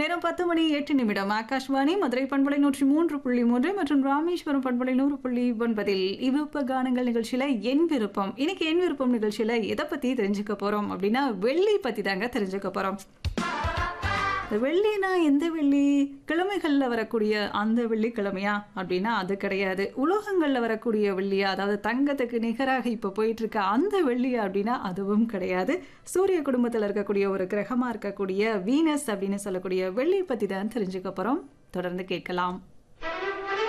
நேரம் பத்து மணி எட்டு நிமிடம் ஆகாஷ்வாணி மதுரை பண்பலை நூற்றி மூன்று புள்ளி மூன்று மற்றும் ராமேஸ்வரம் பண்பலை நூறு புள்ளி ஒன்பதில் இவ்விருப்ப கானங்கள் நிகழ்ச்சியில என் விருப்பம் இன்னைக்கு என் விருப்பம் நிகழ்ச்சியில எதை பத்தி தெரிஞ்சுக்க போறோம் அப்படின்னா வெள்ளி பத்தி தாங்க தெரிஞ்சுக்க போறோம் இந்த வெள்ளினா எந்த வெள்ளி கிழமைகளில் வரக்கூடிய அந்த வெள்ளிக்கிழமையா அப்படின்னா அது கிடையாது உலோகங்களில் வரக்கூடிய வெள்ளியா அதாவது தங்கத்துக்கு நிகராக இப்போ போயிட்டு இருக்க அந்த வெள்ளியா அப்படின்னா அதுவும் கிடையாது சூரிய குடும்பத்தில் இருக்கக்கூடிய ஒரு கிரகமாக இருக்கக்கூடிய வீனஸ் அப்படின்னு சொல்லக்கூடிய வெள்ளி பற்றி தான் தெரிஞ்சுக்க போகிறோம் தொடர்ந்து கேட்கலாம்